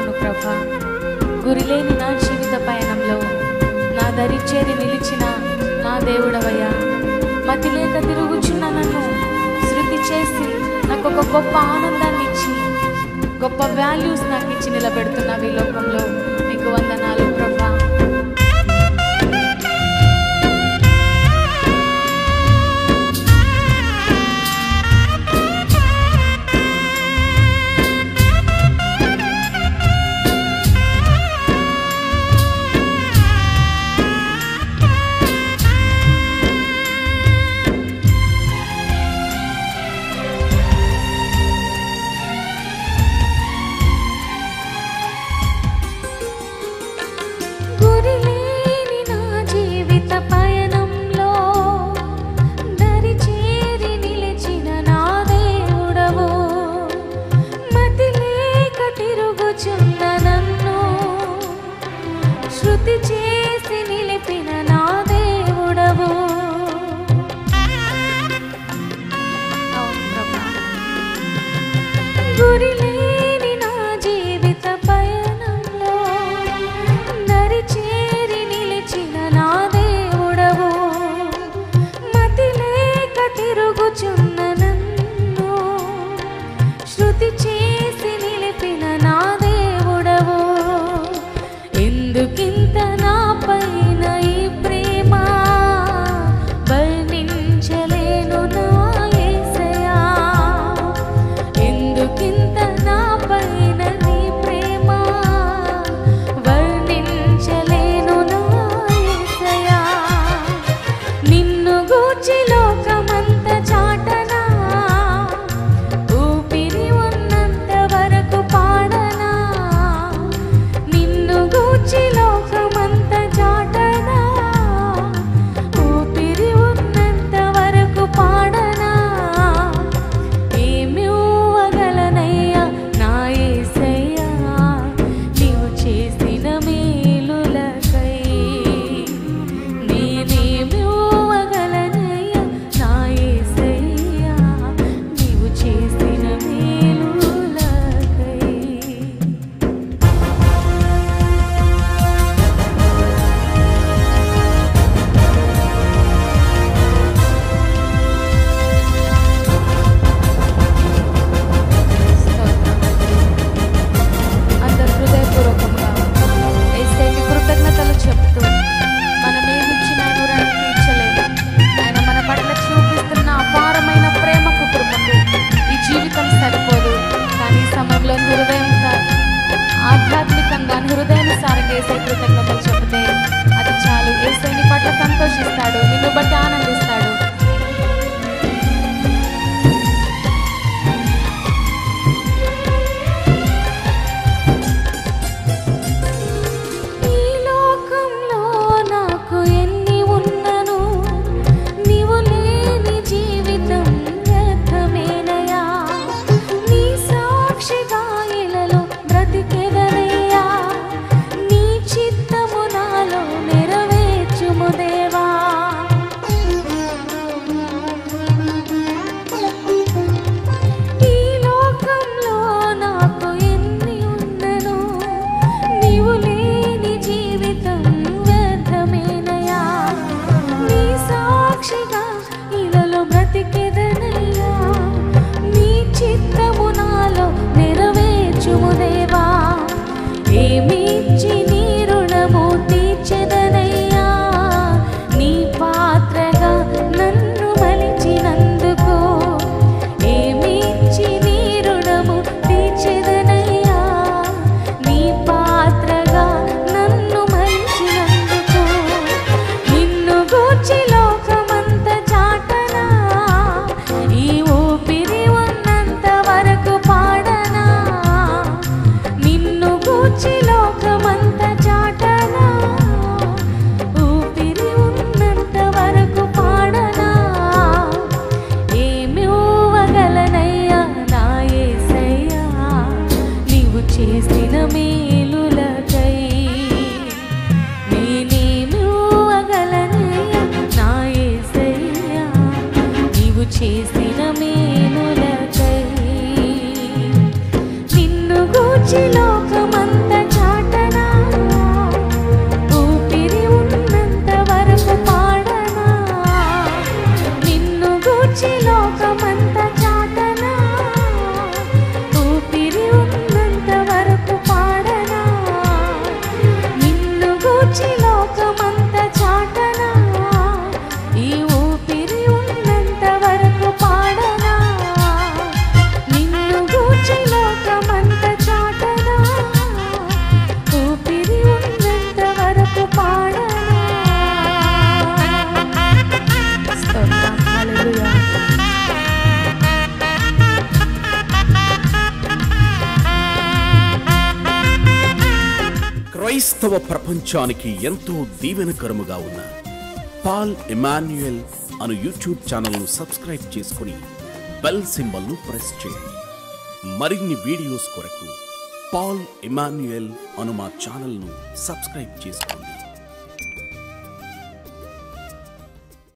అవును ప్రభా గురిలేని నా జీవిత పయనంలో నా దరి చేరి నిలిచిన నా దేవుడవయ్యా మతి లేక తిరుగుచున్న నన్ను శృతి చేసి నాకు ఒక గొప్ప ఆనందాన్ని ఇచ్చి గొప్ప వాల్యూస్ నాకు ఇచ్చి నిలబెడుతున్నావు ఈ లోకంలో నీకు వందనాలు ప్రభా గురిలేని నా జీవిత పయనంలో దరి చేరి నిలిచిన నా దేవుడవు మతి లేక తిరుగుచున్న నన్ను శృతి చేసి నిలిపిన నా దేవుడవు అవును ప్రభా గురిలేని నా జీవిత పయనంలో దరి చేరి నిలిచిన నా దేవుడవు మతి లేక తిరుగుచున్న నన్ను శృతి చేసి నిలిపిన నా దేవుడవు ఎందుకింత నా పైన ఈ ప్రేమ వర్ణించలేను నా యేసయ్యా ఎందుకింత నా పైన నీ ప్రేమ వర్ణించలేను నా యేసయ్యా నిన్ను గూర్చి లోకమంత చాటనా ఊపిరి ఉన్నంత వరకు పాడనా నిన్ను గూర్చి లోకమంత చాటనా ఊపిరి ఉన్నంత వరకు పాడనా ఏమి ఊవగలనయ్యా నా యేసయ్యా నీవు చేసిన మేలులకై నేనేమి ఊవగలనయ్యా నా యేసయ్యా నీవు చేసిన మేలులకై అందరు హృదయపూర్వకంగా ఏసైకి కృతజ్ఞతలు చెప్తూ మనం ఏమిచ్చినా ఆయన రుణాన్ని తీర్చలేము ఆయన మన పట్ల చూపిస్తున్న అపారమైన ప్రేమకు కృపకు ఈ జీవితం సరిపోదు కానీ ఈ సమయంలో హృదయం ఆధ్యాత్మికంగా హృదయానుసారంగా ఏసై కృతజ్ఞతలు చెబితే అది చాలు ఏసైని పట్ల సంతోషిస్తాడు నిన్ను బట్టి ఆనందిస్తాడు ఈ లోకంలో నాకు ఎన్ని ఉన్నను నీవు లేని జీవితం వ్యర్థమేనయ్యా నీ సాక్షిగా ఇలలో బ్రతికెదనయ్యా నీ చిత్తము నాలో నెరవేర్చుము దేవా ఈ లోకంలో నాకు ఎన్ని ఉన్నను నీవు లేని జీవితం వ్యర్థమేనయ్యా నీ సాక్షిగా ఇలలో బ్రతికెదనయ్యా నీ చిత్తము నాలో నెరవేర్చుము దేవా ఏమిచ్చి నీ రుణము తీర్చెదనయ్యా నీ పాత్రగా నన్ను మలిచినందుకు ఏమిచ్చి నీ రుణము తీర్చెదనయ్యా నీ పాత్రగా నన్ను మలిచినందుకు నిన్ను గూర్చి లోకమంత చాటనా ఈ ఊపిరి ఉన్నంత వరకు పాడనా నిన్ను గూర్చి లోకమంత చాటనా ఊపిరి ఉన్నంత వరకు పాడనా ఏమి ఊవగలనయ్యా నా యేసయ్యా నీవు చేసిన మేలులకై నేనేమి ఊవగలనయ్యా నా యేసయ్యా నీవు చేసిన మేలులకై నిన్ను గూర్చి లోకమంత గూర్చి లోకమంత చాటనా ఈ ఊపిరి ఉన్నంత వరకు పాడనా నిన్ను గూర్చి లోకమంత చాటనా ఊపిరి ఉన్నంత వరకు పాడనా స్తోత్రం హల్లెలూయా క్రైస్తవ ప్రపంచానికి ఎంతో దీవెనకరముగా ఉన్న పాల్ ఎమాన్యుయల్ అను యూట్యూబ్ ఛానల్ను సబ్స్క్రైబ్ చేసుకుని బెల్ సింబల్ను ప్రెస్ చేయండి మరిన్ని వీడియోస్ కొరకు పాల్ ఎమాన్యుయల్ అను మా ఛానల్ను సబ్స్క్రైబ్ చేసుకోండి